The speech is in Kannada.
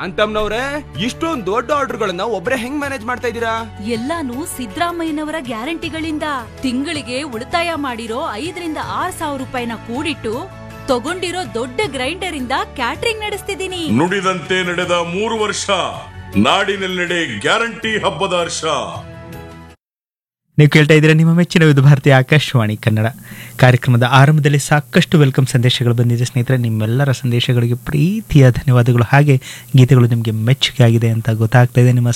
ಶಾಂತಮ್ನವ್ರೆ ಇಷ್ಟೊಂದ್ ದೊಡ್ಡ ಆರ್ಡರ್ಗಳನ್ನ ಒಬ್ರೇ ಹೆಂಗ್ ಮ್ಯಾನೇಜ್ ಮಾಡ್ತಾ ಇದ್ದೀರಾ ಎಲ್ಲಾನು ಸಿದ್ದರಾಮಯ್ಯನವರ ಗ್ಯಾರಂಟಿಗಳಿಂದ ತಿಂಗಳಿಗೆ ಉಳಿತಾಯ ಮಾಡಿರೋ ಐದರಿಂದ ಆರ್ ಸಾವಿರ ರೂಪಾಯಿನ ಕೂಡಿಟ್ಟು ತಗೊಂಡಿರೋ ದೊಡ್ಡ ಗ್ರೈಂಡರ್ ಇಂದ ಕ್ಯಾಟ್ರಿಂಗ್ ನಡೆಸ್ತಿದ್ದೀನಿ ನುಡಿದಂತೆ ನಡೆದ ಮೂರು ವರ್ಷ ನಾಡಿನೆಲ್ಲೆಡೆ ಗ್ಯಾರಂಟಿ ಹಬ್ಬದ ಹರ್ಷ ನೀವು ಕೇಳ್ತಾ ಇದ್ದೀರಾ ನಿಮ್ಮ ಮೆಚ್ಚಿನ ವಿಧ ಭಾರತೀಯ ಆಕಾಶವಾಣಿ ಕನ್ನಡ ಕಾರ್ಯಕ್ರಮದ ಆರಂಭದಲ್ಲಿ ಸಾಕಷ್ಟು ವೆಲ್ಕಮ್ ಸಂದೇಶಗಳು ಬಂದಿದೆ ಸ್ನೇಹಿತರೆ ನಿಮ್ಮೆಲ್ಲರ ಸಂದೇಶಗಳಿಗೆ ಪ್ರೀತಿಯ ಧನ್ಯವಾದಗಳು ಹಾಗೆ ಗೀತೆಗಳು ನಿಮಗೆ ಮೆಚ್ಚುಗೆ ಆಗಿದೆ ಅಂತ ಗೊತ್ತಾಗ್ತಾ ಇದೆ ನಿಮ್ಮ